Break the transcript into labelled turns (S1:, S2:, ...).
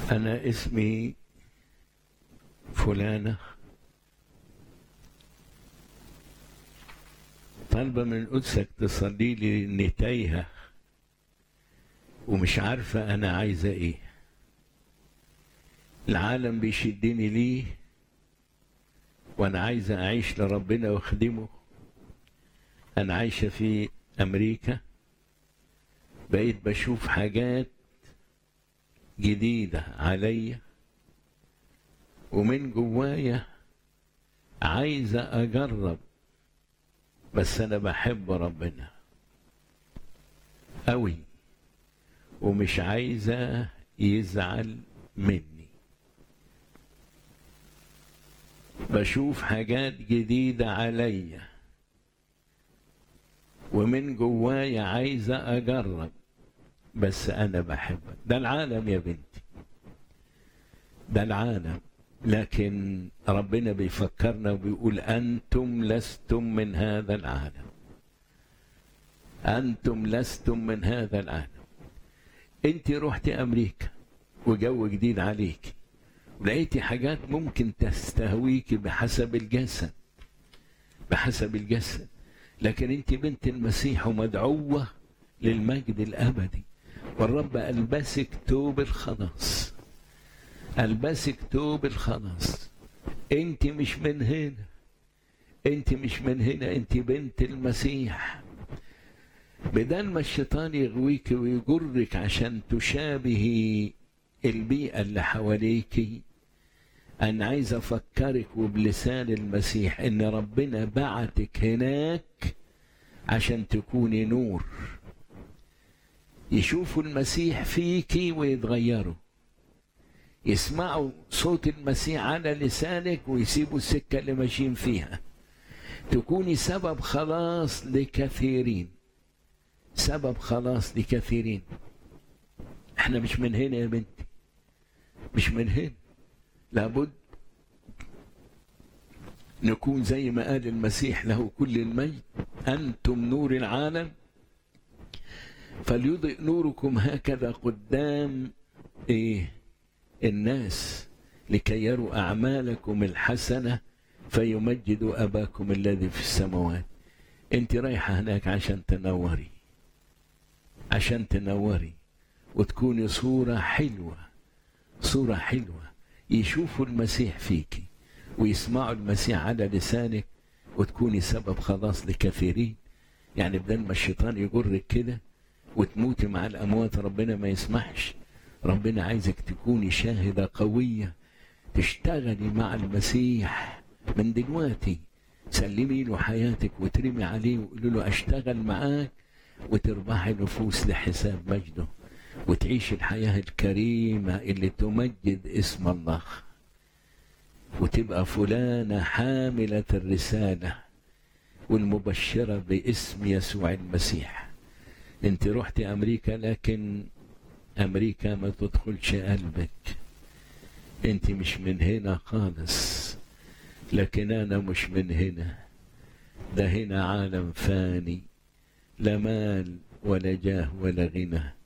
S1: أنا اسمي فلانة طالبة من قدسك تصلي لي إني تايهة ومش عارفة أنا عايزة إيه العالم بيشدني ليه وأنا عايزة أعيش لربنا وأخدمه أنا عايشة في أمريكا بقيت بشوف حاجات جديدة عليا ومن جوايا عايزة أجرب بس أنا بحب ربنا أوي ومش عايزة يزعل مني بشوف حاجات جديدة عليا ومن جوايا عايزة أجرب بس أنا بحبك ده العالم يا بنتي ده العالم لكن ربنا بيفكرنا وبيقول أنتم لستم من هذا العالم أنتم لستم من هذا العالم أنت رحت أمريكا وجو جديد عليك ولقيتي حاجات ممكن تستهويك بحسب الجسد بحسب الجسد لكن انت بنت المسيح ومدعوة للمجد الأبدي والرب ألبسك توب الخلاص ألبسك توب الخلاص انت مش من هنا انت مش من هنا انت بنت المسيح بدل ما الشيطان يغويك ويجرك عشان تشابهي البيئة اللي حواليكي أنا عايز أفكرك وبلسان المسيح إن ربنا بعتك هناك عشان تكوني نور يشوفوا المسيح فيكي ويتغيروا يسمعوا صوت المسيح على لسانك ويسيبوا السكة اللي ماشيين فيها تكوني سبب خلاص لكثيرين سبب خلاص لكثيرين احنا مش من هنا يا بنتي مش من هنا لابد نكون زي ما قال المسيح له كل المجد أنتم نور العالم فليضئ نوركم هكذا قدام إيه الناس لكي يروا أعمالكم الحسنة فيمجدوا أباكم الذي في السماوات أنت رايحة هناك عشان تنوري عشان تنوري وتكوني صورة حلوة صورة حلوة يشوفوا المسيح فيكي ويسمعوا المسيح على لسانك وتكوني سبب خلاص لكثيرين يعني بدل ما الشيطان يجرك كده وتموتي مع الأموات ربنا ما يسمحش ربنا عايزك تكوني شاهدة قوية تشتغلي مع المسيح من دلوقتي سلمي له حياتك وترمي عليه وقولي له أشتغل معاك وتربحي نفوس لحساب مجده وتعيش الحياة الكريمة اللي تمجد اسم الله وتبقى فلانة حاملة الرسالة والمبشرة باسم يسوع المسيح انت رحت امريكا لكن امريكا ما تدخلش قلبك انت مش من هنا خالص لكن انا مش من هنا ده هنا عالم فاني لا مال ولا جاه ولا غنى